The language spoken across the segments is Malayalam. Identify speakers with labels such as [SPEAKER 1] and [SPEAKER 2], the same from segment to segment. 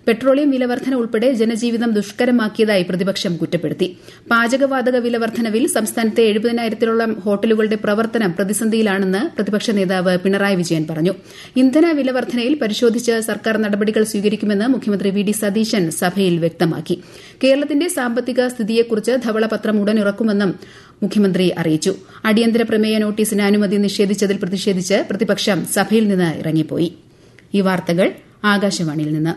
[SPEAKER 1] പെട്രോളിയം വിലവർധന ഉൾപ്പെടെ ജനജീവിതം ദുഷ്കരമാക്കിയതായി പ്രതിപക്ഷം കുറ്റപ്പെടുത്തി പാചകവാതക വിലവർധനവിൽ സംസ്ഥാനത്തെ എഴുപതിനായിരത്തിലോളം ഹോട്ടലുകളുടെ പ്രവർത്തനം പ്രതിസന്ധിയിലാണെന്ന് പ്രതിപക്ഷ നേതാവ് പിണറായി വിജയൻ പറഞ്ഞു ഇന്ധന വിലവർധനയിൽ പരിശോധിച്ച് സർക്കാർ നടപടികൾ സ്വീകരിക്കുമെന്ന് മുഖ്യമന്ത്രി വി ഡി സതീശൻ സഭയിൽ വ്യക്തമാക്കി കേരളത്തിന്റെ സാമ്പത്തിക സ്ഥിതിയെക്കുറിച്ച് ധവളപത്രം ഉടൻ ഇറക്കുമെന്നും മുഖ്യമന്ത്രി അറിയിച്ചു അടിയന്തര പ്രമേയ നോട്ടീസിന് അനുമതി നിഷേധിച്ചതിൽ പ്രതിഷേധിച്ച് പ്രതിപക്ഷം സഭയിൽ നിന്ന് ഇറങ്ങിപ്പോയി ഈ വാർത്തകൾ ആകാശവാണിയിൽ നിന്ന്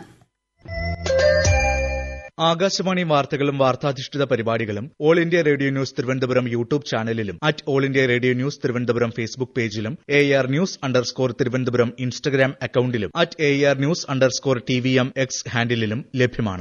[SPEAKER 2] ആകാശവാണി വാർത്തകളും വാർത്താധിഷ്ഠിത പരിപാടികളും all India radio news Thiruvananthapuram YouTube ചാനലിലും at all India radio news Thiruvananthapuram Facebook പേജിലും A R news underscore Thiruvananthapuram Instagram അക്കൌണ്ടിലും at A R news underscore T V M X ഹാൻഡിലും ലഭ്യമാണ്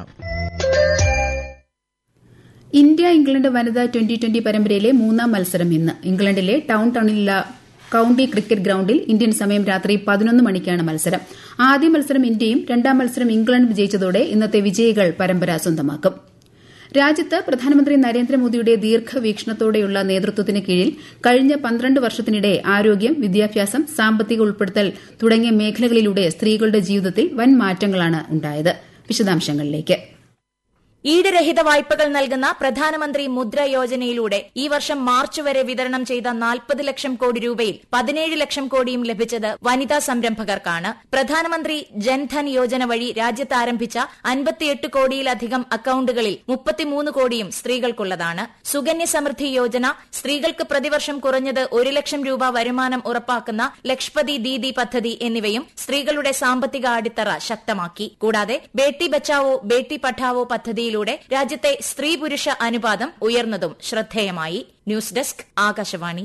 [SPEAKER 1] ഇന്ത്യ ഇംഗ്ലണ്ട് വനിതാ ട്വന്റി ട്വന്റി പരമ്പരയിലെ മൂന്നാം മത്സരം ഇന്ന് ഇംഗ്ലണ്ടിലെ ടൌൺ ടൌണിലുള്ള കൌണ്ടി ക്രിക്കറ്റ് ഗ്രൌണ്ടിൽ ഇന്ത്യൻ സമയം രാത്രി പതിനൊന്ന് മണിക്കാണ് മത്സരം ആദ്യ മത്സരം ഇന്ത്യയും രണ്ടാം മത്സരം ഇംഗ്ലണ്ട് വിജയിച്ചതോടെ ഇന്നത്തെ വിജയികൾ പരമ്പര സ്വന്തമാക്കും രാജ്യത്ത് പ്രധാനമന്ത്രി നരേന്ദ്രമോദിയുടെ ദീർഘവീക്ഷണത്തോടെയുള്ള നേതൃത്വത്തിന് കീഴിൽ കഴിഞ്ഞ പന്ത്രണ്ട് വർഷത്തിനിടെ ആരോഗ്യം വിദ്യാഭ്യാസം സാമ്പത്തിക ഉൾപ്പെടുത്തൽ തുടങ്ങിയ മേഖലകളിലൂടെ സ്ത്രീകളുടെ ജീവിതത്തിൽ വൻ മാറ്റങ്ങളാണ് ഉണ്ടായത് വിശദാംശങ്ങളിലേക്ക്
[SPEAKER 3] ഈടുരഹിത വായ്പകൾ നൽകുന്ന പ്രധാനമന്ത്രി മുദ്ര യോജനയിലൂടെ ഈ വർഷം മാർച്ച് വരെ വിതരണം ചെയ്ത നാൽപ്പത് ലക്ഷം കോടി രൂപയിൽ പതിനേഴ് ലക്ഷം കോടിയും ലഭിച്ചത് വനിതാ സംരംഭകർക്കാണ് പ്രധാനമന്ത്രി ജൻധൻ യോജന വഴി രാജ്യത്ത് ആരംഭിച്ച അൻപത്തിയെട്ട് കോടിയിലധികം അക്കൌണ്ടുകളിൽ മുപ്പത്തിമൂന്ന് കോടിയും സ്ത്രീകൾക്കുള്ളതാണ് സുകന്യ സമൃദ്ധി യോജന സ്ത്രീകൾക്ക് പ്രതിവർഷം കുറഞ്ഞത് ഒരു ലക്ഷം രൂപ വരുമാനം ഉറപ്പാക്കുന്ന ലക്ഷ്പതി ദീദി പദ്ധതി എന്നിവയും സ്ത്രീകളുടെ സാമ്പത്തിക അടിത്തറ ശക്തമാക്കി കൂടാതെ ബേട്ടി ബച്ചാവോ ബേട്ടി പഠാവോ പദ്ധതിയിലൂടെ രാജ്യത്തെ സ്ത്രീ പുരുഷ അനുപാതം ഉയർന്നതും ശ്രദ്ധേയമായി ന്യൂസ് ഡെസ്ക് ആകാശവാണി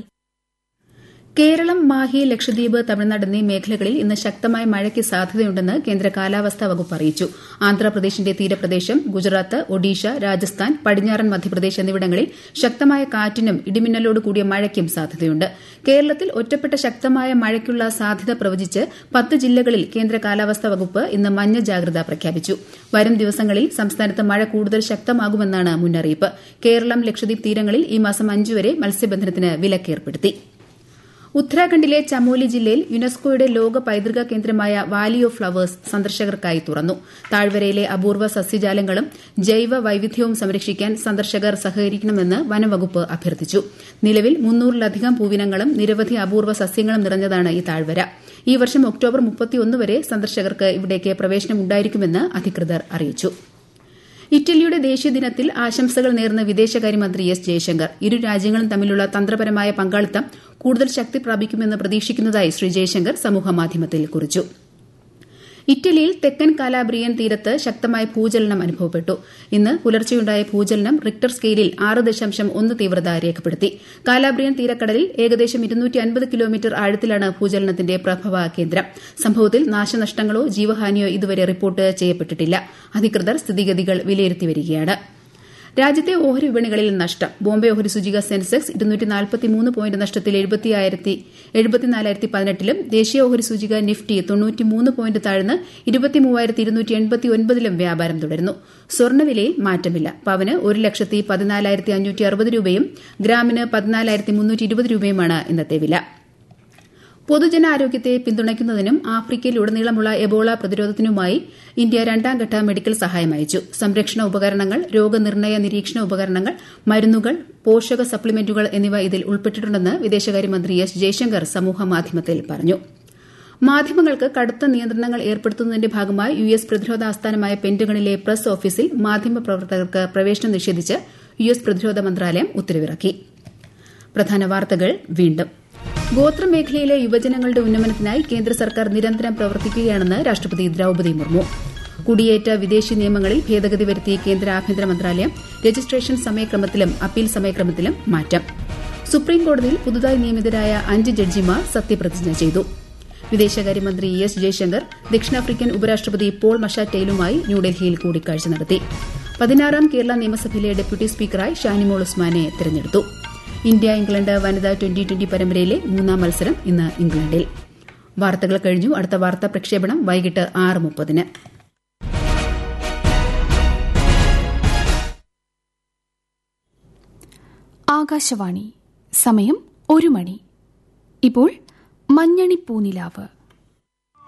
[SPEAKER 1] കേരളം മാഹി ലക്ഷദ്വീപ് തമിഴ്നാട് എന്നീ മേഖലകളിൽ ഇന്ന് ശക്തമായ മഴയ്ക്ക് സാധ്യതയുണ്ടെന്ന് കേന്ദ്ര കാലാവസ്ഥാ വകുപ്പ് അറിയിച്ചു ആന്ധ്രാപ്രദേശിന്റെ തീരപ്രദേശം ഗുജറാത്ത് ഒഡീഷ രാജസ്ഥാൻ പടിഞ്ഞാറൻ മധ്യപ്രദേശ് എന്നിവിടങ്ങളിൽ ശക്തമായ കാറ്റിനും ഇടിമിന്നലോട് കൂടിയ മഴയ്ക്കും സാധ്യതയുണ്ട് കേരളത്തിൽ ഒറ്റപ്പെട്ട ശക്തമായ മഴയ്ക്കുള്ള സാധ്യത പ്രവചിച്ച് പത്ത് ജില്ലകളിൽ കേന്ദ്ര കാലാവസ്ഥാ വകുപ്പ് ഇന്ന് മഞ്ഞ ജാഗ്രത പ്രഖ്യാപിച്ചു വരും ദിവസങ്ങളിൽ സംസ്ഥാനത്ത് മഴ കൂടുതൽ ശക്തമാകുമെന്നാണ് മുന്നറിയിപ്പ് കേരളം ലക്ഷദ്വീപ് തീരങ്ങളിൽ ഈ മാസം അഞ്ചുവരെ മത്സ്യബന്ധനത്തിന് വിലക്കേർപ്പെടുത്തി ഉത്തരാഖണ്ഡിലെ ചമോലി ജില്ലയിൽ യുനെസ്കോയുടെ ലോക പൈതൃക കേന്ദ്രമായ വാലി ഓഫ് ഫ്ളവേഴ്സ് സന്ദർശകർക്കായി തുറന്നു താഴ്വരയിലെ അപൂർവ സസ്യജാലങ്ങളും ജൈവ വൈവിധ്യവും സംരക്ഷിക്കാൻ സന്ദർശകർ സഹകരിക്കണമെന്ന് വനംവകുപ്പ് അഭ്യർത്ഥിച്ചു നിലവിൽ മുന്നൂറിലധികം പൂവിനങ്ങളും നിരവധി അപൂർവ സസ്യങ്ങളും നിറഞ്ഞതാണ് ഈ താഴ്വര ഈ വർഷം ഒക്ടോബർ മുപ്പത്തിയൊന്ന് വരെ സന്ദർശകർക്ക് ഇവിടേക്ക് പ്രവേശനമുണ്ടായിരിക്കുമെന്ന് അധികൃതർ അറിയിച്ചു ഇറ്റലിയുടെ ദേശീയ ദിനത്തിൽ ആശംസകൾ നേർന്ന വിദേശകാര്യമന്ത്രി എസ് ജയശങ്കർ ഇരു രാജ്യങ്ങളും തമ്മിലുള്ള തന്ത്രപരമായ പങ്കാളിത്തം കൂടുതൽ ശക്തി പ്രാപിക്കുമെന്ന് പ്രതീക്ഷിക്കുന്നതായി ശ്രീ ജയശങ്കർ സമൂഹമാധ്യമത്തിൽ കുറിച്ചു ഇറ്റലിയിൽ തെക്കൻ കാലാബ്രിയൻ തീരത്ത് ശക്തമായ ഭൂചലനം അനുഭവപ്പെട്ടു ഇന്ന് പുലർച്ചെയുണ്ടായ ഭൂചലനം റിക്ടർ സ്കെയിലിൽ ആറ് ദശാംശം ഒന്ന് തീവ്രത രേഖപ്പെടുത്തി കാലാബ്രിയൻ തീരക്കടലിൽ ഏകദേശം ഇരുന്നൂറ്റി അൻപത് കിലോമീറ്റർ ആഴത്തിലാണ് ഭൂചലനത്തിന്റെ പ്രഭവ കേന്ദ്രം സംഭവത്തിൽ നാശനഷ്ടങ്ങളോ ജീവഹാനിയോ ഇതുവരെ റിപ്പോർട്ട് ചെയ്യപ്പെട്ടിട്ടില്ല അധികൃതർ സ്ഥിതിഗതികൾ വിലയിരുത്തി വരികയാണ് രാജ്യത്തെ ഓഹരി വിപണികളിൽ നഷ്ടം ബോംബെ ഓഹരി സൂചിക സെൻസെക്സ് ഇരുന്നൂറ്റി നാൽപ്പത്തിമൂന്ന് പോയിന്റ് നഷ്ടത്തിൽ എഴുപത്തിനാലായിരത്തി പതിനെട്ടിലും ദേശീയ ഓഹരി സൂചിക നിഫ്റ്റി തൊണ്ണൂറ്റിമൂന്ന് പോയിന്റ് താഴ്ന്ന് ഇരുപത്തിമൂവായിരത്തി ഇരുന്നൂറ്റി എൺപത്തി ഒൻപതിലും വ്യാപാരം തുടരുന്നു സ്വർണ്ണവിലയിൽ മാറ്റമില്ല പവന് ഒരു ലക്ഷത്തി പതിനാലായിരത്തി അഞ്ഞൂറ്റി അറുപത് രൂപയും ഗ്രാമിന് പതിനാലായിരത്തി മുന്നൂറ്റി ഇരുപത് രൂപയുമാണ് ഇന്നത്തെ വില പൊതുജനാരോഗ്യത്തെ പിന്തുണയ്ക്കുന്നതിനും ആഫ്രിക്കയിലുടനീളമുള്ള എബോള പ്രതിരോധത്തിനുമായി ഇന്ത്യ രണ്ടാംഘട്ട മെഡിക്കൽ സഹായം അയച്ചു സംരക്ഷണ ഉപകരണങ്ങൾ രോഗനിർണയ നിരീക്ഷണ ഉപകരണങ്ങൾ മരുന്നുകൾ പോഷക സപ്ലിമെന്റുകൾ എന്നിവ ഇതിൽ ഉൾപ്പെട്ടിട്ടുണ്ടെന്ന് വിദേശകാര്യമന്ത്രി എസ് ജയശങ്കർ സമൂഹമാധ്യമത്തിൽ പറഞ്ഞു മാധ്യമങ്ങൾക്ക് കടുത്ത നിയന്ത്രണങ്ങൾ ഏർപ്പെടുത്തുന്നതിന്റെ ഭാഗമായി യു എസ് പ്രതിരോധ ആസ്ഥാനമായ പെന്റഗണിലെ പ്രസ് ഓഫീസിൽ മാധ്യമപ്രവർത്തകർക്ക് പ്രവേശനം നിഷേധിച്ച് യു എസ് പ്രതിരോധ മന്ത്രാലയം ഉത്തരവിറക്കി പ്രധാന വാർത്തകൾ വീണ്ടും ഗോത്രമേഖലയിലെ യുവജനങ്ങളുടെ ഉന്നമനത്തിനായി കേന്ദ്ര സർക്കാർ നിരന്തരം പ്രവർത്തിക്കുകയാണെന്ന് രാഷ്ട്രപതി ദ്രൌപദി മുർമു കുടിയേറ്റ വിദേശി നിയമങ്ങളിൽ ഭേദഗതി വരുത്തിയ കേന്ദ്ര ആഭ്യന്തര മന്ത്രാലയം രജിസ്ട്രേഷൻ സമയക്രമത്തിലും അപ്പീൽ സമയക്രമത്തിലും മാറ്റം സുപ്രീംകോടതിയിൽ പുതുതായി നിയമിതരായ അഞ്ച് ജഡ്ജിമാർ സത്യപ്രതിജ്ഞ ചെയ്തു വിദേശകാര്യമന്ത്രി എസ് ജയശങ്കർ ദക്ഷിണാഫ്രിക്കൻ ഉപരാഷ്ട്രപതി പോൾ മഷാറ്റെയിലുമായി ന്യൂഡൽഹിയിൽ കൂടിക്കാഴ്ച നടത്തി പതിനാറാം കേരള നിയമസഭയിലെ ഡെപ്യൂട്ടി സ്പീക്കറായി ഷാനിമോൾ ഉസ്മാനെ തെരഞ്ഞെടുത്തു ഇന്ത്യ ഇംഗ്ലണ്ട് വനിതാ ട്വന്റി ട്വന്റി പരമ്പരയിലെ മൂന്നാം മത്സരം ഇന്ന് ഇംഗ്ലണ്ടിൽ വാർത്തകൾ കഴിഞ്ഞു അടുത്ത വാർത്താ പ്രക്ഷേപണം വൈകിട്ട് ആറ് മുപ്പതിന്
[SPEAKER 4] ആകാശവാണി സമയം ഒരു മണി ഇപ്പോൾ മഞ്ഞണി പൂനിലാവ്